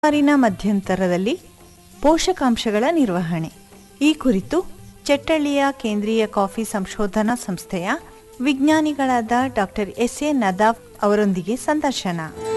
ಮುಂಗಾರಿನ ಮಧ್ಯಂತರದಲ್ಲಿ ಪೋಷಕಾಂಶಗಳ ನಿರ್ವಹಣೆ ಈ ಕುರಿತು ಚೆಟ್ಟಳ್ಳಿಯ ಕೇಂದ್ರೀಯ ಕಾಫಿ ಸಂಶೋಧನಾ ಸಂಸ್ಥೆಯ ವಿಜ್ಞಾನಿಗಳಾದ ಡಾಕ್ಟರ್ ಎಸ್ ಎ ನದಾಫ್ ಅವರೊಂದಿಗೆ ಸಂದರ್ಶನ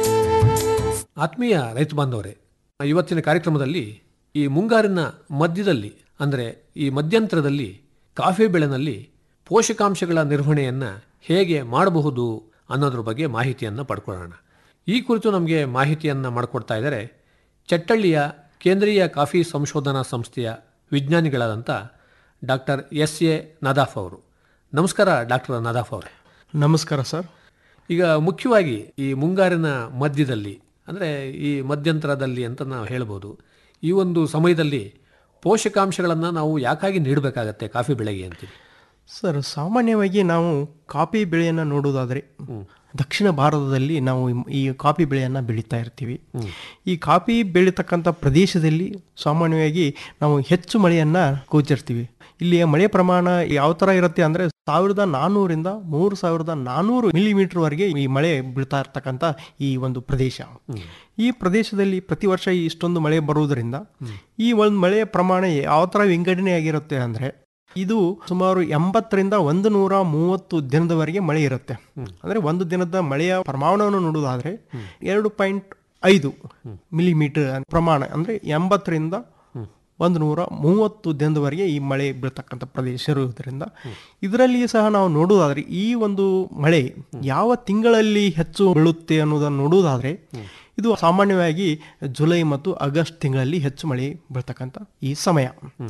ಆತ್ಮೀಯ ರೈತ ಬಾಂಧವರೇ ಇವತ್ತಿನ ಕಾರ್ಯಕ್ರಮದಲ್ಲಿ ಈ ಮುಂಗಾರಿನ ಮಧ್ಯದಲ್ಲಿ ಅಂದರೆ ಈ ಮಧ್ಯಂತರದಲ್ಲಿ ಕಾಫಿ ಬೆಳೆನಲ್ಲಿ ಪೋಷಕಾಂಶಗಳ ನಿರ್ವಹಣೆಯನ್ನು ಹೇಗೆ ಮಾಡಬಹುದು ಅನ್ನೋದ್ರ ಬಗ್ಗೆ ಮಾಹಿತಿಯನ್ನು ಪಡ್ಕೊಳ್ಳೋಣ ಈ ಕುರಿತು ನಮಗೆ ಮಾಹಿತಿಯನ್ನು ಮಾಡಿಕೊಡ್ತಾ ಇದ್ದಾರೆ ಚಟ್ಟಳ್ಳಿಯ ಕೇಂದ್ರೀಯ ಕಾಫಿ ಸಂಶೋಧನಾ ಸಂಸ್ಥೆಯ ವಿಜ್ಞಾನಿಗಳಾದಂಥ ಡಾಕ್ಟರ್ ಎಸ್ ಎ ನದಾಫ್ ಅವರು ನಮಸ್ಕಾರ ಡಾಕ್ಟರ್ ನದಾಫ್ ಅವರೇ ನಮಸ್ಕಾರ ಸರ್ ಈಗ ಮುಖ್ಯವಾಗಿ ಈ ಮುಂಗಾರಿನ ಮಧ್ಯದಲ್ಲಿ ಅಂದರೆ ಈ ಮಧ್ಯಂತರದಲ್ಲಿ ಅಂತ ನಾವು ಹೇಳ್ಬೋದು ಈ ಒಂದು ಸಮಯದಲ್ಲಿ ಪೋಷಕಾಂಶಗಳನ್ನು ನಾವು ಯಾಕಾಗಿ ನೀಡಬೇಕಾಗತ್ತೆ ಕಾಫಿ ಬೆಳೆಗೆ ಅಂತೀವಿ ಸರ್ ಸಾಮಾನ್ಯವಾಗಿ ನಾವು ಕಾಫಿ ಬೆಳೆಯನ್ನು ನೋಡುವುದಾದರೆ ದಕ್ಷಿಣ ಭಾರತದಲ್ಲಿ ನಾವು ಈ- ಈ ಕಾಫಿ ಬೆಳೆಯನ್ನು ಬೆಳೀತಾ ಇರ್ತೀವಿ ಈ ಕಾಫಿ ಬೆಳೀತಕ್ಕಂಥ ಪ್ರದೇಶದಲ್ಲಿ ಸಾಮಾನ್ಯವಾಗಿ ನಾವು ಹೆಚ್ಚು ಮಳೆಯನ್ನು ಗೋಚರಿಸ್ತೀವಿ ಇಲ್ಲಿಯ ಮಳೆ ಪ್ರಮಾಣ ಯಾವ ಥರ ಇರುತ್ತೆ ಅಂದರೆ ಸಾವಿರದ ನಾನ್ನೂರಿಂದ ಮೂರು ಸಾವಿರದ ನಾನ್ನೂರು ಮಿಲಿಮೀಟರ್ವರೆಗೆ ಈ ಮಳೆ ಬೀಳ್ತಾ ಇರ್ತಕ್ಕಂಥ ಈ ಒಂದು ಪ್ರದೇಶ ಈ ಪ್ರದೇಶದಲ್ಲಿ ಪ್ರತಿ ವರ್ಷ ಇಷ್ಟೊಂದು ಮಳೆ ಬರುವುದರಿಂದ ಈ ಒಂದು ಮಳೆಯ ಪ್ರಮಾಣ ಯಾವ ಥರ ವಿಂಗಡಣೆ ಆಗಿರುತ್ತೆ ಅಂದರೆ ಇದು ಸುಮಾರು ಎಂಬತ್ತರಿಂದ ಒಂದು ನೂರ ಮೂವತ್ತು ದಿನದವರೆಗೆ ಮಳೆ ಇರುತ್ತೆ ಅಂದ್ರೆ ಒಂದು ದಿನದ ಮಳೆಯ ಪ್ರಮಾಣವನ್ನು ನೋಡುವುದಾದ್ರೆ ಎರಡು ಪಾಯಿಂಟ್ ಐದು ಮಿಲಿಮೀಟರ್ ಪ್ರಮಾಣ ಅಂದ್ರೆ ಎಂಬತ್ತರಿಂದ ಒಂದು ನೂರ ಮೂವತ್ತು ದಿನದವರೆಗೆ ಈ ಮಳೆ ಬೀಳ್ತಕ್ಕಂಥ ಪ್ರದೇಶ ಇರುವುದರಿಂದ ಇದರಲ್ಲಿ ಸಹ ನಾವು ನೋಡುವುದಾದ್ರೆ ಈ ಒಂದು ಮಳೆ ಯಾವ ತಿಂಗಳಲ್ಲಿ ಹೆಚ್ಚು ಬೀಳುತ್ತೆ ಅನ್ನೋದನ್ನು ನೋಡುವುದಾದ್ರೆ ಇದು ಸಾಮಾನ್ಯವಾಗಿ ಜುಲೈ ಮತ್ತು ಆಗಸ್ಟ್ ತಿಂಗಳಲ್ಲಿ ಹೆಚ್ಚು ಮಳೆ ಬೀಳ್ತಕ್ಕಂಥ ಈ ಸಮಯ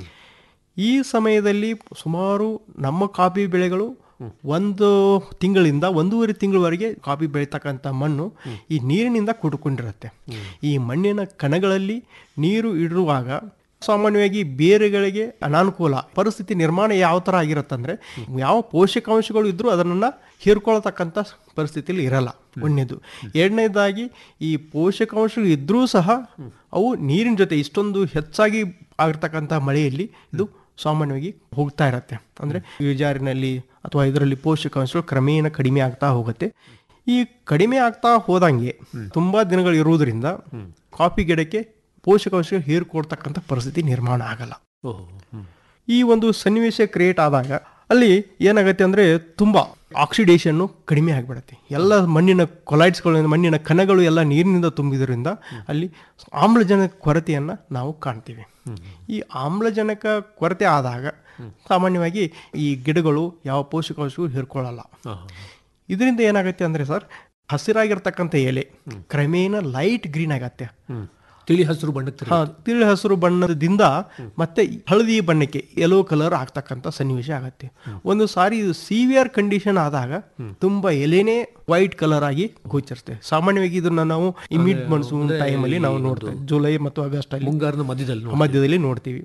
ಈ ಸಮಯದಲ್ಲಿ ಸುಮಾರು ನಮ್ಮ ಕಾಫಿ ಬೆಳೆಗಳು ಒಂದು ತಿಂಗಳಿಂದ ಒಂದೂವರೆ ತಿಂಗಳವರೆಗೆ ಕಾಫಿ ಬೆಳೀತಕ್ಕಂಥ ಮಣ್ಣು ಈ ನೀರಿನಿಂದ ಕೂಡಿಕೊಂಡಿರುತ್ತೆ ಈ ಮಣ್ಣಿನ ಕಣಗಳಲ್ಲಿ ನೀರು ಇಡುವಾಗ ಸಾಮಾನ್ಯವಾಗಿ ಬೇರುಗಳಿಗೆ ಅನಾನುಕೂಲ ಪರಿಸ್ಥಿತಿ ನಿರ್ಮಾಣ ಯಾವ ಥರ ಆಗಿರುತ್ತಂದ್ರೆ ಯಾವ ಪೋಷಕಾಂಶಗಳು ಇದ್ರೂ ಅದನ್ನ ಹೀರ್ಕೊಳ್ತಕ್ಕಂಥ ಪರಿಸ್ಥಿತಿಯಲ್ಲಿ ಇರಲ್ಲ ಒಂದನೇದು ಎರಡನೇದಾಗಿ ಈ ಪೋಷಕಾಂಶಗಳು ಇದ್ರೂ ಸಹ ಅವು ನೀರಿನ ಜೊತೆ ಇಷ್ಟೊಂದು ಹೆಚ್ಚಾಗಿ ಆಗಿರ್ತಕ್ಕಂಥ ಮಳೆಯಲ್ಲಿ ಇದು ಸಾಮಾನ್ಯವಾಗಿ ಹೋಗ್ತಾ ಇರತ್ತೆ ಅಂದ್ರೆ ಇಳಿಜಾರಿನಲ್ಲಿ ಅಥವಾ ಇದರಲ್ಲಿ ಪೋಷಕಾಂಶಗಳು ಕ್ರಮೇಣ ಕಡಿಮೆ ಆಗ್ತಾ ಹೋಗುತ್ತೆ ಈ ಕಡಿಮೆ ಆಗ್ತಾ ಹೋದಂಗೆ ತುಂಬಾ ದಿನಗಳು ಇರುವುದರಿಂದ ಕಾಫಿ ಗಿಡಕ್ಕೆ ಪೋಷಕಾಂಶಗಳು ಹೀರ್ಕೊಡ್ತಕ್ಕಂಥ ಪರಿಸ್ಥಿತಿ ನಿರ್ಮಾಣ ಆಗಲ್ಲ ಓಹೋ ಹ್ಮ್. ಈ ಒಂದು ಸನ್ನಿವೇಶ ಕ್ರಿಯೇಟ್ ಆದಾಗ ಅಲ್ಲಿ ಏನಾಗುತ್ತೆ ಅಂದ್ರೆ ತುಂಬಾ ಆಕ್ಸಿಡೇಷನ್ ಕಡಿಮೆ ಆಗಿಬಿಡುತ್ತೆ ಎಲ್ಲ ಮಣ್ಣಿನ ಕೊಲೈಡ್ಸ್ಗಳು ಮಣ್ಣಿನ ಕಣಗಳು ಎಲ್ಲ ನೀರಿನಿಂದ ತುಂಬಿದ್ರಿಂದ ಅಲ್ಲಿ ಆಮ್ಲಜನಕ ಕೊರತೆಯನ್ನ ನಾವು ಕಾಣ್ತೀವಿ ಈ ಆಮ್ಲಜನಕ ಕೊರತೆ ಆದಾಗ ಸಾಮಾನ್ಯವಾಗಿ ಈ ಗಿಡಗಳು ಯಾವ ಪೋಷಕಾಂಶಗಳು ಹೀರ್ಕೊಳ್ಳಲ್ಲ ಆಹಾ. ಇದರಿಂದ ಏನಾಗುತ್ತೆ ಅಂದ್ರೆ ಸರ್ ಹಸಿರಾಗಿರ್ತಕ್ಕಂಥ ಎಲೆ ಕ್ರಮೇಣ ಲೈಟ್ ಗ್ರೀನ್ ಆಗತ್ತೆ ಹ್ಮ್. ತಿಳಿ ಹಸಿರು ಬಣ್ಣಕ್ಕೆ ತಿರುಗಿ. ಹಾ ತಿಳಿ ಹಸಿರು ಬಣ್ಣದಿಂದ ಮತ್ತೆ ಹಳದಿ ಬಣ್ಣಕ್ಕೆ ಯೆಲ್ಲೋ ಕಲರ್ ಆಗ್ತಕ್ಕಂಥ ಸನ್ನಿವೇಶ ಆಗತ್ತೆ ಒಂದು ಸಾರಿ ಇದು ಸಿವಿಯರ್ ಕಂಡೀಷನ್ ಆದಾಗ ತುಂಬಾ ಎಲೆನೇ ವೈಟ್ ಕಲರ್ ಆಗಿ ಗೋಚರಿಸುತ್ತೆ ಸಾಮಾನ್ಯವಾಗಿ ಇದನ್ನ ನಾವು ಈ ಮಿಡ್ ಮನ್ಸೂನ್ ಟೈಮ್ ಅಲ್ಲಿ ನಾವು ನೋಡ್ತೇವೆ ಜುಲೈ ಮತ್ತು ಆಗಸ್ಟ್ ಅಲ್ಲಿ ಮುಂಗಾರಿನ ಮಧ್ಯದಲ್ಲಿ ನೋಡಿ. ಮಧ್ಯದಲ್ಲಿ ನೋಡ್ತೀವಿ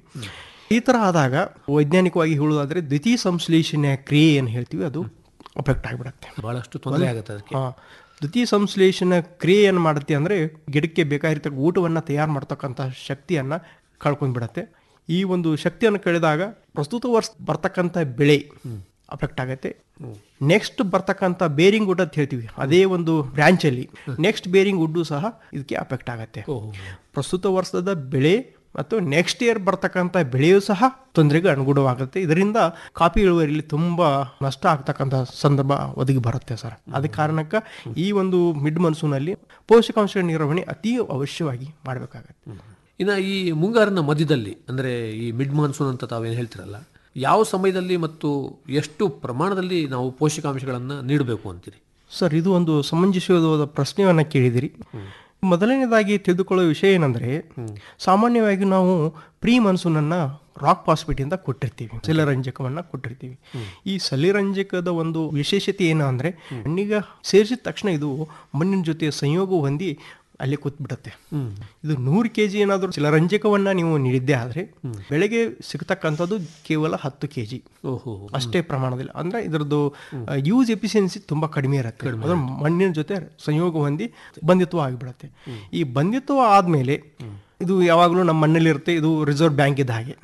ಈ ತರ ಆದಾಗ ವೈಜ್ಞಾನಿಕವಾಗಿ ಹೇಳುವುದಾದ್ರೆ ದ್ವಿತೀಯ ಸಂಶ್ಲೇಷಣೆಯ ಕ್ರಿಯೆ ಏನು ಹೇಳ್ತೀವಿ ಅದು ಅಫೆಕ್ಟ್ ಆಗಿಬಿಡುತ್ತೆ ಬಹಳಷ್ಟು ತೊಂದರೆ ಆಗುತ್ತೆ ಅದಕ್ಕೆ ಹಾ ದ್ವಿತೀಯ ಸಂಶ್ಲೇಷಣ ಕ್ರಿಯೆ ಏನು ಮಾಡುತ್ತೆ ಅಂದರೆ ಗಿಡಕ್ಕೆ ಬೇಕಾಗಿರ್ತಕ್ಕ ಊಟವನ್ನು ತಯಾರು ಮಾಡ್ತಕ್ಕಂಥ ಶಕ್ತಿಯನ್ನು ಕಳ್ಕೊಂಡ್ಬಿಡತ್ತೆ ಈ ಒಂದು ಶಕ್ತಿಯನ್ನು ಕಳೆದಾಗ ಪ್ರಸ್ತುತ ವರ್ಷ ಬರ್ತಕ್ಕಂಥ ಬೆಳೆ ಅಫೆಕ್ಟ್ ಆಗುತ್ತೆ ನೆಕ್ಸ್ಟ್ ಬರ್ತಕ್ಕಂಥ ಬೇರಿಂಗ್ ವುಡ್ ಅಂತ ಹೇಳ್ತೀವಿ ಅದೇ ಒಂದು ಬ್ರಾಂಚ್ ಅಲ್ಲಿ ನೆಕ್ಸ್ಟ್ ಬೇರಿಂಗ್ ವುಡ್ಡು ಸಹ ಇದಕ್ಕೆ ಅಫೆಕ್ಟ್ ಆಗುತ್ತೆ ಓಹೋ ಪ್ರಸ್ತುತ ವರ್ಷದ ಬೆಳೆ ಮತ್ತು ನೆಕ್ಸ್ಟ್ ಇಯರ್ ಬರ್ತಕ್ಕಂಥ ಬೆಳೆಯೂ ಸಹ ತೊಂದರೆಗೆ ಅನುಗುಣವಾಗುತ್ತೆ ಇದರಿಂದ ಕಾಫಿ ಇಳುವರಿಯಲ್ಲಿ ತುಂಬ ನಷ್ಟ ಆಗ್ತಕ್ಕಂಥ ಸಂದರ್ಭ ಒದಗಿ ಬರುತ್ತೆ ಸರ್ ಅದ ಕಾರಣಕ್ಕೆ ಈ ಒಂದು ಮಿಡ್ ಮನ್ಸೂನಲ್ಲಿ ಪೋಷಕಾಂಶ ನಿರ್ವಹಣೆ ಅತಿ ಅವಶ್ಯವಾಗಿ ಮಾಡಬೇಕಾಗತ್ತೆ ಇನ್ನು ಈ ಮುಂಗಾರಿನ ಮಧ್ಯದಲ್ಲಿ ಅಂದರೆ ಈ ಮಿಡ್ ಮಾನ್ಸೂನ್ ಅಂತ ತಾವೇನು ಹೇಳ್ತಿರಲ್ಲ ಯಾವ ಸಮಯದಲ್ಲಿ ಮತ್ತು ಎಷ್ಟು ಪ್ರಮಾಣದಲ್ಲಿ ನಾವು ಪೋಷಕಾಂಶಗಳನ್ನು ನೀಡಬೇಕು ಅಂತೀರಿ ಸರ್ ಇದು ಒಂದು ಸಮಂಜಸವಾದ ಪ್ರಶ್ನೆಯನ್ನ ಕೇಳಿದಿರಿ ಮೊದಲನೇದಾಗಿ ತಿಳಿದುಕೊಳ್ಳೋ ವಿಷಯ ಏನಂದ್ರೆ ಸಾಮಾನ್ಯವಾಗಿ ನಾವು ಪ್ರೀ ಮನ್ಸೂನನ್ನ ರಾಕ್ ಪಾಸ್ಪಿಟ್ ಇಂದ ಕೊಟ್ಟಿರ್ತೀವಿ ಸಲಿರಂಜಕವನ್ನ ಕೊಟ್ಟಿರ್ತೀವಿ ಈ ಸಲಿರಂಜಕದ ಒಂದು ವಿಶೇಷತೆ ಏನು ಅಂದ್ರೆ ಮಣ್ಣಿಗೆ ಸೇರಿಸಿದ ತಕ್ಷಣ ಇದು ಮಣ್ಣಿನ ಜೊತೆ ಸಂಯೋಗ ಹೊಂದಿ ಅಲ್ಲಿ ಕೂತ್ಬಿಡುತ್ತೆ ಇದು ನೂರು ಕೆ ಜಿ ಏನಾದರೂ ಶಿಲರಂಜಕವನ್ನ ನೀವು ನೀಡಿದ್ದೆ ಆದ್ರೆ ಬೆಳೆಗೆ ಸಿಗ್ತಕ್ಕಂಥದ್ದು ಕೇವಲ ಹತ್ತು ಕೆ ಜಿ ಓಹೋ ಅಷ್ಟೇ ಪ್ರಮಾಣದಲ್ಲಿ ಅಂದ್ರೆ ಇದರದ್ದು ಯೂಸ್ ಎಫಿಷಿಯನ್ಸಿ ತುಂಬಾ ಕಡಿಮೆ ಇರುತ್ತೆ ಅದ್ರ ಮಣ್ಣಿನ ಜೊತೆ ಸಂಯೋಗ ಹೊಂದಿ ಬಂಧಿತ್ವ ಆಗಿಬಿಡುತ್ತೆ ಈ ಬಂಧಿತ್ವ ಆದ್ಮೇಲೆ ಇದು ಯಾವಾಗಲೂ ನಮ್ಮ ಮಣ್ಣಲ್ಲಿ ಇರುತ್ತೆ ಇದು ರಿಸರ್ವ್ ಬ್ಯಾಂಕ್ ಇದ್ದ ಹಾಗೆ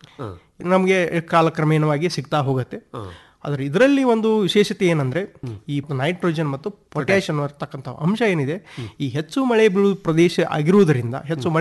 ನಮಗೆ ಕಾಲಕ್ರಮೇಣವಾಗಿ ಸಿಗ್ತಾ ಹೋಗುತ್ತೆ ಆದ್ರೆ ಇದರಲ್ಲಿ ಒಂದು ವಿಶೇಷತೆ ಏನಂದ್ರೆ ಈ ನೈಟ್ರೋಜನ್ ಮತ್ತು ಪೊಟ್ಯಾಷಿಯಂ ಇರ್ತಕ್ಕಂಥ ಅಂಶ ಏನಿದೆ ಈ ಹೆಚ್ಚು ಮಳೆ ಬೀಳುವ ಪ್ರದೇಶ ಆಗಿರುವುದರಿಂದ ಹೆಚ್ಚು ಮಳೆ